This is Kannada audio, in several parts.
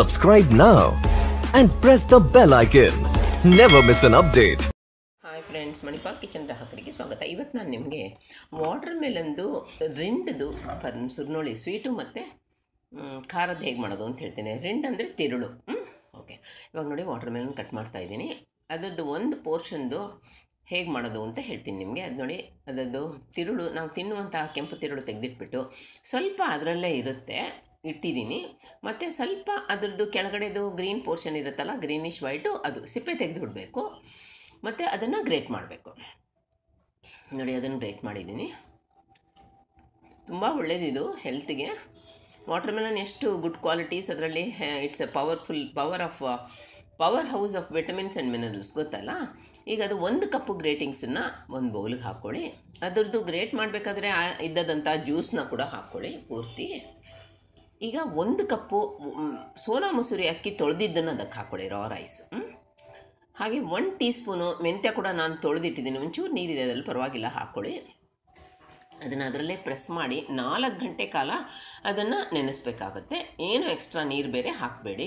Subscribe now and press the bell icon. Never miss an update. Hi friends Manipal kitchen ಗ್ರಾಹಕರಿಗೆ ಸ್ವಾಗತ ಇವತ್ತು ನಾನು ನಿಮಗೆ ವಾಟರ್ ಮೆಲನ್ದು ರಿಂಡ್ದು ಫರ್ ಸುರ್ನೋಳಿ ಸ್ವೀಟು ಮತ್ತು ಖಾರದ್ದು ಹೇಗೆ ಮಾಡೋದು ಅಂತ ಹೇಳ್ತೀನಿ ರಿಂಡ್ ಅಂದರೆ ತಿರುಳು ಓಕೆ ಇವಾಗ ನೋಡಿ ವಾಟರ್ ಮೆಲನ್ ಕಟ್ ಮಾಡ್ತಾ ಇದ್ದೀನಿ ಅದರದ್ದು ಒಂದು ಪೋರ್ಷನ್ದು ಹೇಗೆ ಮಾಡೋದು ಅಂತ ಹೇಳ್ತೀನಿ ನಿಮಗೆ ಅದು ನೋಡಿ ಅದರದ್ದು ತಿರುಳು ನಾವು ತಿನ್ನುವಂಥ ಕೆಂಪು ತಿರುಳು ತೆಗೆದಿಟ್ಬಿಟ್ಟು ಸ್ವಲ್ಪ ಅದರಲ್ಲೇ ಇರುತ್ತೆ ಇಟ್ಟಿದ್ದೀನಿ ಮತ್ತು ಸ್ವಲ್ಪ ಅದರದ್ದು ಕೆಳಗಡೆದು ಗ್ರೀನ್ ಪೋರ್ಷನ್ ಇರುತ್ತಲ್ಲ ಗ್ರೀನಿಶ್ ವೈಟು ಅದು ಸಿಪ್ಪೆ ತೆಗೆದುಬಿಡಬೇಕು ಮತ್ತು ಅದನ್ನು ಗ್ರೇಟ್ ಮಾಡಬೇಕು ನೋಡಿ ಅದನ್ನು ಗ್ರೇಟ್ ಮಾಡಿದ್ದೀನಿ ತುಂಬ ಒಳ್ಳೆಯದಿದು ಹೆಲ್ತ್ಗೆ ವಾಟರ್ ಮೆಲನ್ ಎಷ್ಟು ಗುಡ್ ಕ್ವಾಲಿಟೀಸ್ ಅದರಲ್ಲಿ it's a powerful power of power house of vitamins and minerals ಗೊತ್ತಲ್ಲ ಈಗ ಅದು ಒಂದು ಕಪ್ಪು ಗ್ರೇಟಿಂಗ್ಸನ್ನು ಒಂದು ಬೌಲಿಗೆ ಹಾಕ್ಕೊಳ್ಳಿ ಅದರದ್ದು ಗ್ರೇಟ್ ಮಾಡಬೇಕಾದ್ರೆ ಇದ್ದದಂಥ ಜ್ಯೂಸನ್ನ ಕೂಡ ಹಾಕ್ಕೊಳ್ಳಿ ಪೂರ್ತಿ ಈಗ ಒಂದು ಕಪ್ಪು ಮ್, ಸೋನಾ ಮಸೂರಿ ಅಕ್ಕಿ ತೊಳೆದಿದ್ದನ್ನು ಅದಕ್ಕೆ ಹಾಕ್ಕೊಳ್ಳಿ ರಾ ರೈಸ್ ಹಾಗೆ ಒನ್ ಟೀ ಸ್ಪೂನು ಮೆಂತ್ಯ ಕೂಡ ನಾನು ತೊಳೆದಿಟ್ಟಿದ್ದೀನಿ ಒಂಚೂರು ನೀರಿದೆ ಅದರಲ್ಲಿ ಪರವಾಗಿಲ್ಲ ಹಾಕ್ಕೊಳ್ಳಿ ಅದನ್ನು ಅದರಲ್ಲೇ ಪ್ರೆಸ್ ಮಾಡಿ ನಾಲ್ಕು ಗಂಟೆ ಕಾಲ ಅದನ್ನು ನೆನೆಸ್ಬೇಕಾಗತ್ತೆ ಏನು ಎಕ್ಸ್ಟ್ರಾ ನೀರು ಬೇರೆ ಹಾಕಬೇಡಿ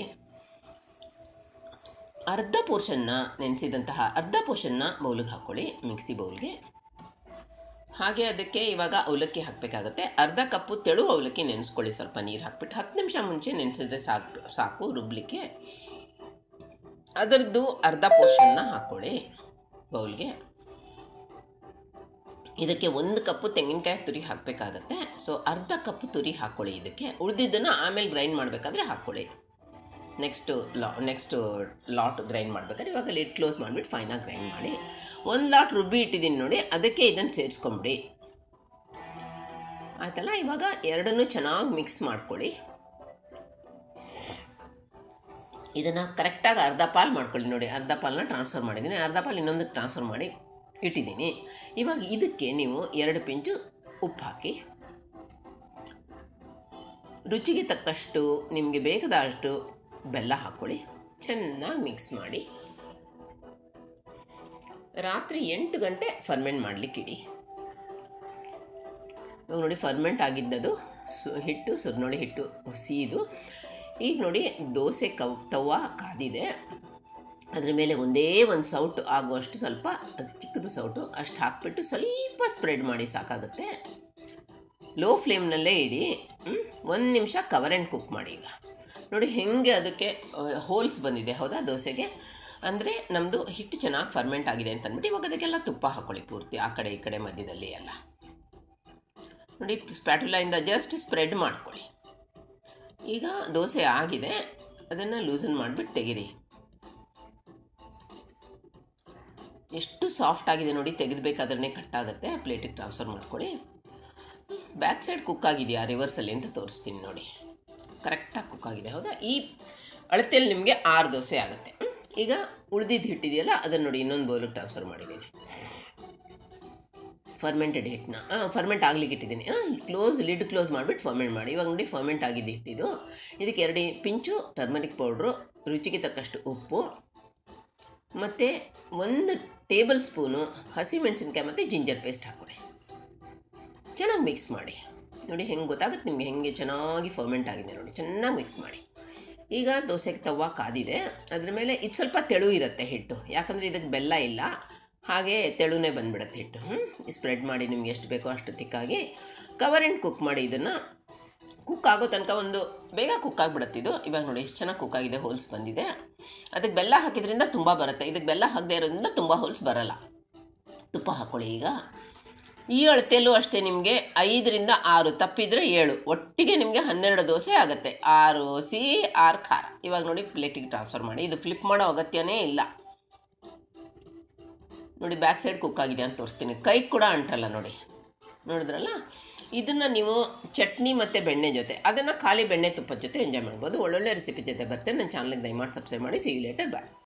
ಅರ್ಧ ಪೋರ್ಷನ್ನ ನೆನೆಸಿದಂತಹ ಅರ್ಧ ಪೋರ್ಷನ್ನ ಬೌಲಿಗೆ ಹಾಕ್ಕೊಳ್ಳಿ ಮಿಕ್ಸಿ ಬೌಲ್ಗೆ ಹಾಗೆ ಅದಕ್ಕೆ ಇವಾಗ ಅವಲಕ್ಕಿ ಹಾಕಬೇಕಾಗತ್ತೆ ಅರ್ಧ ಕಪ್ಪು ತೆಳು ಅವಲಕ್ಕಿ ನೆನೆಸ್ಕೊಳ್ಳಿ ಸ್ವಲ್ಪ ನೀರು ಹಾಕ್ಬಿಟ್ಟು ಹತ್ತು ನಿಮಿಷ ಮುಂಚೆ ನೆನೆಸಿದ್ರೆ ಸಾಕು ಸಾಕು ರುಬ್ಲಿಕ್ಕೆ ಅದರದ್ದು ಅರ್ಧ ಪೋರ್ಷನ್ನ ಹಾಕ್ಕೊಳ್ಳಿ ಬೌಲ್ಗೆ ಇದಕ್ಕೆ ಒಂದು ಕಪ್ಪು ತೆಂಗಿನಕಾಯಿ ತುರಿ ಹಾಕಬೇಕಾಗತ್ತೆ ಸೊ ಅರ್ಧ ಕಪ್ ತುರಿ ಹಾಕ್ಕೊಳ್ಳಿ ಇದಕ್ಕೆ ಉಳಿದಿದ್ದನ್ನು ಆಮೇಲೆ ಗ್ರೈಂಡ್ ಮಾಡಬೇಕಾದ್ರೆ ಹಾಕ್ಕೊಳ್ಳಿ ನೆಕ್ಸ್ಟು ಲಾ ನೆಕ್ಸ್ಟು ಲಾಟ್ ಗ್ರೈಂಡ್ ಮಾಡ್ಬೇಕಾದ್ರೆ ಇವಾಗ ಲಿಡ್ ಕ್ಲೋಸ್ ಮಾಡಿಬಿಟ್ಟು ಫೈನಾಗಿ ಗ್ರೈಂಡ್ ಮಾಡಿ ಒಂದು ಲಾಟ್ ರುಬ್ಬಿ ಇಟ್ಟಿದ್ದೀನಿ ನೋಡಿ ಅದಕ್ಕೆ ಇದನ್ನು ಸೇರಿಸ್ಕೊಂಬಿಡಿ ಆಯ್ತಲ್ಲ ಇವಾಗ ಎರಡನ್ನೂ ಚೆನ್ನಾಗಿ ಮಿಕ್ಸ್ ಮಾಡ್ಕೊಳ್ಳಿ ಇದನ್ನು ಕರೆಕ್ಟಾಗಿ ಅರ್ಧ ಪಾಲು ಮಾಡ್ಕೊಳ್ಳಿ ನೋಡಿ ಅರ್ಧ ಪಾಲನ್ನ ಟ್ರಾನ್ಸ್ಫರ್ ಮಾಡಿದ್ದೀನಿ ಅರ್ಧ ಪಾಲು ಇನ್ನೊಂದಕ್ಕೆ ಟ್ರಾನ್ಸ್ಫರ್ ಮಾಡಿ ಇಟ್ಟಿದ್ದೀನಿ ಇವಾಗ ಇದಕ್ಕೆ ನೀವು ಎರಡು ಪಿಂಚು ಉಪ್ಪು ಹಾಕಿ ರುಚಿಗೆ ತಕ್ಕಷ್ಟು ನಿಮಗೆ ಬೇಕಾದಷ್ಟು ಬೆಲ್ಲ ಹಾಕ್ಕೊಳ್ಳಿ ಚೆನ್ನಾಗಿ ಮಿಕ್ಸ್ ಮಾಡಿ ರಾತ್ರಿ ಎಂಟು ಗಂಟೆ ಫರ್ಮೆಂಟ್ ಮಾಡಲಿಕ್ಕೆ ಇಡಿ ಇವಾಗ ನೋಡಿ ಫರ್ಮೆಂಟ್ ಆಗಿದ್ದದು ಸು ಹಿಟ್ಟು ಸುರ್ನೊಳಿ ಹಿಟ್ಟು ಸೀದು ಈಗ ನೋಡಿ ದೋಸೆ ಕವ್ ತವ ಕಾದಿದೆ ಅದ್ರ ಮೇಲೆ ಒಂದೇ ಒಂದು ಸೌಟು ಆಗುವಷ್ಟು ಸ್ವಲ್ಪ ಅದು ಚಿಕ್ಕದು ಸೌಟು ಅಷ್ಟು ಹಾಕ್ಬಿಟ್ಟು ಸ್ವಲ್ಪ ಸ್ಪ್ರೆಡ್ ಮಾಡಿ ಸಾಕಾಗುತ್ತೆ ಲೋ ಫ್ಲೇಮ್ನಲ್ಲೇ ಇಡಿ ಒಂದು ನಿಮಿಷ ಕವರ್ ಆ್ಯಂಡ್ ಕುಕ್ ಮಾಡಿ ಈಗ ನೋಡಿ ಹೆಂಗೆ ಅದಕ್ಕೆ ಹೋಲ್ಸ್ ಬಂದಿದೆ ಹೌದಾ ದೋಸೆಗೆ ಅಂದರೆ ನಮ್ಮದು ಹಿಟ್ಟು ಚೆನ್ನಾಗಿ ಫರ್ಮೆಂಟ್ ಆಗಿದೆ ಅಂತ ಅಂದ್ಬಿಟ್ಟು ಇವಾಗ ಅದಕ್ಕೆಲ್ಲ ತುಪ್ಪ ಹಾಕ್ಕೊಳ್ಳಿ ಪೂರ್ತಿ ಆ ಕಡೆ ಈ ಕಡೆ ಮಧ್ಯದಲ್ಲಿ ಎಲ್ಲ ನೋಡಿ ಸ್ಪ್ಯಾಟುಲಾಯಿಂದ ಜಸ್ಟ್ ಸ್ಪ್ರೆಡ್ ಮಾಡ್ಕೊಳ್ಳಿ ಈಗ ದೋಸೆ ಆಗಿದೆ ಅದನ್ನು ಲೂಸನ್ ಮಾಡಿಬಿಟ್ಟು ತೆಗೀರಿ ಎಷ್ಟು ಸಾಫ್ಟ್ ಆಗಿದೆ ನೋಡಿ ತೆಗೆದುಬೇಕಾದ್ರೆ ಕಟ್ಟಾಗುತ್ತೆ ಪ್ಲೇಟಿಗೆ ಟ್ರಾನ್ಸ್ಫರ್ ಮಾಡ್ಕೊಳ್ಳಿ ಬ್ಯಾಕ್ ಸೈಡ್ ಕುಕ್ ಆಗಿದೆಯಾ ರಿವರ್ಸಲ್ಲಿ ಅಂತ ತೋರಿಸ್ತೀನಿ ನೋಡಿ ಕರೆಕ್ಟಾಗಿ ಕುಕ್ ಆಗಿದೆ ಹೌದಾ ಈ ಅಳತೆಯಲ್ಲಿ ನಿಮಗೆ ಆರು ದೋಸೆ ಆಗುತ್ತೆ ಹ್ಮ್? ಈಗ ಉಳಿದಿದ್ದು ಹಿಟ್ಟಿದೆಯಲ್ಲ ಅದನ್ನು ನೋಡಿ ಇನ್ನೊಂದು ಬೌಲಿಗೆ ಟ್ರಾನ್ಸ್ಫರ್ ಮಾಡಿದ್ದೀನಿ ಫರ್ಮೆಂಟೆಡ್ ಹಿಟ್ಟನ್ನ ಫರ್ಮೆಂಟ್ ಆಗ್ಲಿಕ್ಕೆ ಇಟ್ಟಿದ್ದೀನಿ ಕ್ಲೋಸ್ ಲಿಡ್ ಕ್ಲೋಸ್ ಮಾಡಿಬಿಟ್ಟು ಫರ್ಮೆಂಟ್ ಮಾಡಿ ಇವಾಗ ನೋಡಿ ಫರ್ಮೆಂಟ್ ಆಗಿದ್ದು ಹಿಟ್ಟಿದು ಇದಕ್ಕೆ ಎರಡು ಪಿಂಚು ಟರ್ಮರಿಕ್ ಪೌಡ್ರು ರುಚಿಗೆ ತಕ್ಕಷ್ಟು ಉಪ್ಪು ಮತ್ತು ಒಂದು ಟೇಬಲ್ ಸ್ಪೂನು ಹಸಿಮೆಣಸಿನ್ಕಾಯಿ ಮತ್ತು ಜಿಂಜರ್ ಪೇಸ್ಟ್ ಹಾಕೊಳ್ಳಿ ಚೆನ್ನಾಗಿ ಮಿಕ್ಸ್ ಮಾಡಿ ನೋಡಿ ಹೆಂಗೆ ಗೊತ್ತಾಗುತ್ತೆ ನಿಮಗೆ ಹೆಂಗೆ ಚೆನ್ನಾಗಿ ಫರ್ಮೆಂಟ್ ಆಗಿದೆ ನೋಡಿ ಚೆನ್ನಾಗಿ ಮಿಕ್ಸ್ ಮಾಡಿ ಈಗ ದೋಸೆಗೆ ತವ ಕಾದಿದೆ ಅದ್ರ ಮೇಲೆ ಇದು ಸ್ವಲ್ಪ ತೆಳು ಇರುತ್ತೆ ಹಿಟ್ಟು ಯಾಕಂದರೆ ಇದಕ್ಕೆ ಬೆಲ್ಲ ಇಲ್ಲ ಹಾಗೆ ತೆಳುನೇ ಬಂದ್ಬಿಡುತ್ತೆ ಹಿಟ್ಟು ಸ್ಪ್ರೆಡ್ ಮಾಡಿ ನಿಮ್ಗೆ ಎಷ್ಟು ಬೇಕೋ ಅಷ್ಟು ತಿಕ್ಕಾಗಿ ಕವರ್ ಆ್ಯಂಡ್ ಕುಕ್ ಮಾಡಿ ಇದನ್ನು ಕುಕ್ ಆಗೋ ತನಕ ಒಂದು ಬೇಗ ಕುಕ್ ಆಗಿಬಿಡುತ್ತೆ ಇದು ಇವಾಗ ನೋಡಿ ಎಷ್ಟು ಚೆನ್ನಾಗಿ ಕುಕ್ ಆಗಿದೆ ಹೋಲ್ಸ್ ಬಂದಿದೆ ಅದಕ್ಕೆ ಬೆಲ್ಲ ಹಾಕಿದ್ರಿಂದ ತುಂಬ ಬರುತ್ತೆ ಇದಕ್ಕೆ ಬೆಲ್ಲ ಹಾಕದೇ ಇರೋದ್ರಿಂದ ತುಂಬ ಹೋಲ್ಸ್ ಬರಲ್ಲ ತುಪ್ಪ ಹಾಕ್ಕೊಳ್ಳಿ ಈಗ ಈ ಅಳತೆಯಲ್ಲೂ ಅಷ್ಟೇ ನಿಮಗೆ ಐದರಿಂದ ಆರು ತಪ್ಪಿದರೆ ಏಳು ಒಟ್ಟಿಗೆ ನಿಮಗೆ ಹನ್ನೆರಡು ದೋಸೆ ಆಗುತ್ತೆ ಆರು ಸಿಹಿ ಆರು ಖಾರ ಇವಾಗ ನೋಡಿ ಪ್ಲೇಟಿಗೆ ಟ್ರಾನ್ಸ್ಫರ್ ಮಾಡಿ ಇದು ಫ್ಲಿಪ್ ಮಾಡೋ ಅಗತ್ಯನೇ ಇಲ್ಲ ನೋಡಿ ಬ್ಯಾಕ್ ಸೈಡ್ ಕುಕ್ ಆಗಿದೆ ಅಂತ ತೋರಿಸ್ತೀನಿ ಕೈ ಕೂಡ ಅಂಟಲ್ಲ ನೋಡಿ ನೋಡಿದ್ರಲ್ಲ ಇದನ್ನು ನೀವು ಚಟ್ನಿ ಮತ್ತು ಬೆಣ್ಣೆ ಜೊತೆ ಅದನ್ನು ಖಾಲಿ ಬೆಣ್ಣೆ ತುಪ್ಪದ ಜೊತೆ ಎಂಜಾಯ್ ಮಾಡ್ಬೋದು ಒಳ್ಳೊಳ್ಳೆ ರೆಸಿಪಿ ಜೊತೆ ಬರ್ತೇನೆ ನನ್ನ ಚಾನಲ್ಗೆ ದಯಮಾಡಿ ಸಬ್ಸ್ಕ್ರೈಬ್ ಮಾಡಿ ಸಿ ಲೇಟರ್ ಬಾಯ್